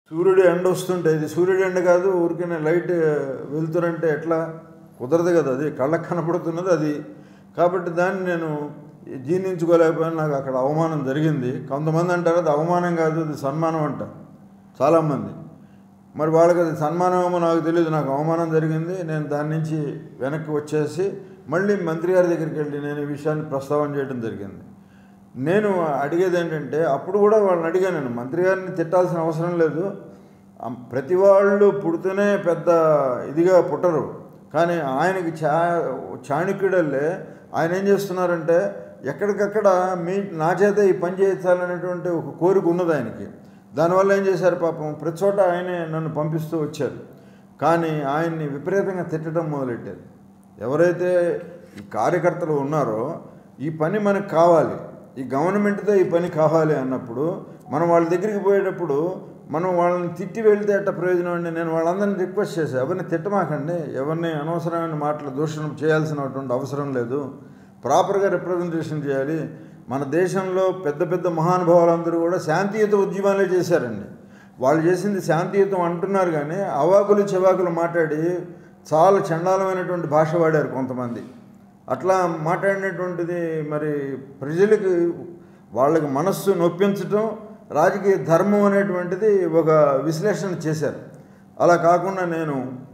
సూర్యుడు ఎండ వస్తుంటే ఇది సూర్యుడు ఎండ కాదు ఊరికనే లైట్ వెళ్తురంటే ఎట్లా కుదరదు కదా అది కళ్ళకు కనపడుతున్నది అది కాబట్టి దాన్ని నేను జీర్ణించుకోలేకపోయాను నాకు అక్కడ అవమానం జరిగింది కొంతమంది అంటారు అది అవమానం కాదు అది సన్మానం అంటారు చాలామంది మరి వాళ్ళకి అది సన్మానం ఏమో నాకు తెలియదు నాకు అవమానం జరిగింది నేను దాని నుంచి వెనక్కి వచ్చేసి మళ్ళీ మంత్రి గారి దగ్గరికి వెళ్ళి నేను ఈ విషయాన్ని ప్రస్తావన చేయడం జరిగింది నేను అడిగేది ఏంటంటే అప్పుడు కూడా వాళ్ళని అడిగాను నేను మంత్రి గారిని తిట్టాల్సిన అవసరం లేదు ఆ, ప్రతి వాళ్ళు పుడుతూనే పెద్ద ఇదిగా పుట్టరు కానీ ఆయనకి చా చాణక్యుడల్లే ఆయన ఏం చేస్తున్నారంటే ఎక్కడికక్కడ మీ నా చేత ఈ పని చేయించాలనేటువంటి ఒక కోరిక ఉన్నది ఆయనకి దానివల్ల ఏం చేశారు పాపం ప్రతి చోట ఆయనే నన్ను పంపిస్తూ వచ్చారు కానీ ఆయన్ని విపరీతంగా తిట్టడం మొదలెట్టారు ఎవరైతే ఈ కార్యకర్తలు ఉన్నారో ఈ పని మనకు కావాలి ఈ గవర్నమెంట్తో ఈ పని కావాలి అన్నప్పుడు మనం వాళ్ళ దగ్గరికి పోయేటప్పుడు మనం వాళ్ళని తిట్టి వెళ్తే అట్ట ప్రయోజనం అండి నేను వాళ్ళందరినీ రిక్వెస్ట్ చేశాను ఎవరిని తిట్టమాకండి ఎవరిని అనవసరమైన మాటలు దూషణం చేయాల్సినటువంటి అవసరం లేదు ప్రాపర్గా రిప్రజెంటేషన్ చేయాలి మన దేశంలో పెద్ద పెద్ద మహానుభావులందరూ కూడా శాంతియుత ఉద్యమాలే చేశారండి వాళ్ళు చేసింది శాంతియుతం అంటున్నారు కానీ అవాకులు చెవాకులు మాట్లాడి చాలా చండాలమైనటువంటి భాష వాడారు కొంతమంది అట్లా మాట్లాడినటువంటిది మరి ప్రజలకు వాళ్ళకి మనస్సు నొప్పించటం రాజకీయ ధర్మం అనేటువంటిది ఒక విశ్లేషణ చేశారు అలా కాకుండా నేను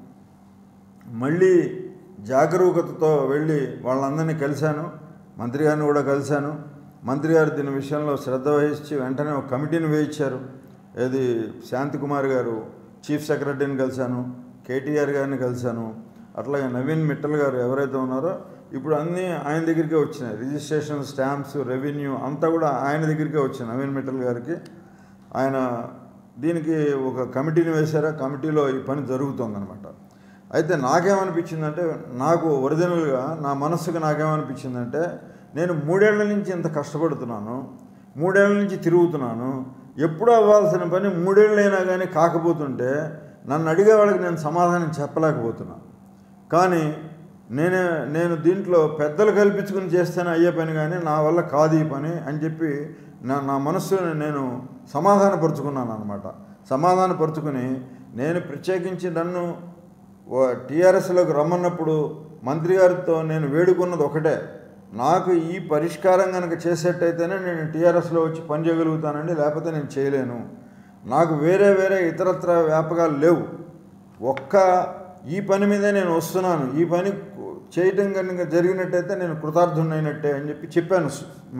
మళ్ళీ జాగరూకతతో వెళ్ళి వాళ్ళందరినీ కలిశాను మంత్రి గారిని కూడా కలిశాను మంత్రి గారు దీని విషయంలో శ్రద్ధ వహించి వెంటనే ఒక కమిటీని వేయించారు ఏది శాంతికుమార్ గారు చీఫ్ సెక్రటరీని కలిశాను కేటీఆర్ గారిని కలిశాను అట్లాగే నవీన్ మిట్టల్ గారు ఎవరైతే ఉన్నారో ఇప్పుడు అన్నీ ఆయన దగ్గరికే వచ్చినాయి రిజిస్ట్రేషన్ స్టాంప్స్ రెవెన్యూ అంతా కూడా ఆయన దగ్గరికే వచ్చింది నవీన్ మిట్టల్ గారికి ఆయన దీనికి ఒక కమిటీని వేశారు ఆ కమిటీలో ఈ పని జరుగుతుందన్నమాట అయితే నాకేమనిపించిందంటే నాకు ఒరిజినల్గా నా మనస్సుకు నాకేమనిపించిందంటే నేను మూడేళ్ల నుంచి ఇంత కష్టపడుతున్నాను మూడేళ్ల నుంచి తిరుగుతున్నాను ఎప్పుడు అవ్వాల్సిన పని మూడేళ్ళైనా కానీ కాకపోతుంటే నన్ను అడిగే వాళ్ళకి నేను సమాధానం చెప్పలేకపోతున్నా కానీ నేనే నేను దీంట్లో పెద్దలు కల్పించుకుని చేస్తేనే అయ్యే పని కానీ నా వల్ల కాదు ఈ పని అని చెప్పి నా నా మనస్సుని నేను సమాధానపరుచుకున్నాను అనమాట సమాధానపరుచుకుని నేను ప్రత్యేకించి నన్ను టీఆర్ఎస్లోకి రమ్మన్నప్పుడు మంత్రి గారితో నేను వేడుకున్నది ఒకటే నాకు ఈ పరిష్కారం కనుక చేసేట్టయితేనే నేను టీఆర్ఎస్లో వచ్చి పని చేయగలుగుతానండి లేకపోతే నేను చేయలేను నాకు వేరే వేరే ఇతరత్ర వ్యాపకాలు లేవు ఒక్క ఈ పని మీదే నేను వస్తున్నాను ఈ పని చేయటం కనుక జరిగినట్టయితే నేను కృతార్థున్నైనట్టే అని చెప్పి చెప్పాను